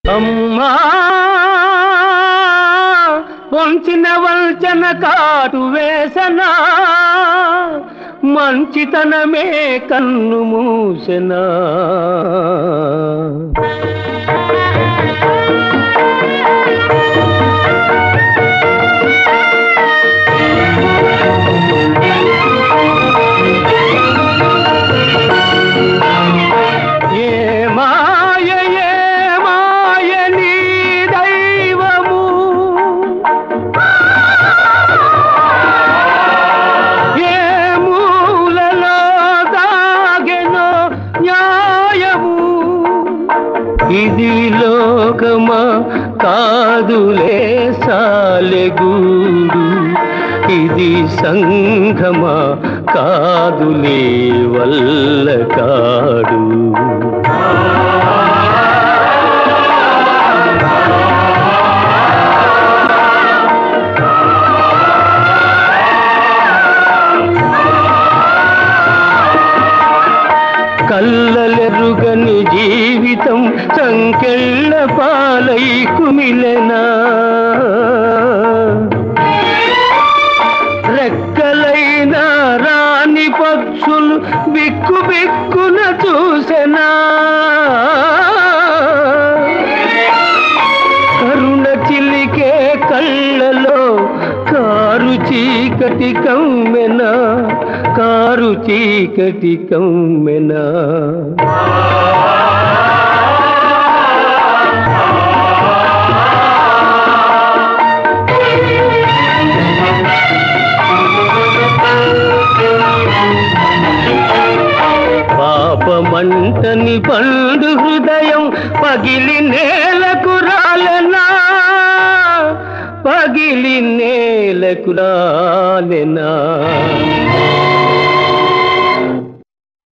అమ్మా వంచిన వంచన కాటు వేసనా మంచితనమే కన్ను మూసెనా ఏ మాయ ఏ మాయ నీ దైవము ఏ మూలలో దాగెనో న్యాయము ఇది లోకమా కాదులే సాలెగూడు ఇది సంఘమా కాదులే వల్ల కాడు కల్లలెరుగని జీవితం సంకెళ్ళ పాలై కుమిలెనా రెక్కలైన రాని పక్షులు బిక్కు బిక్కున చూసెనా కరుణ చిలికే కళ్ళలో కారు చీకటి కమ్మెనా కారు చీకటి కమ్మెనా పాపమంటని పండు హృదయం పగిలి నేలకు రాలెనా పగిలి నేలకు రాలెనా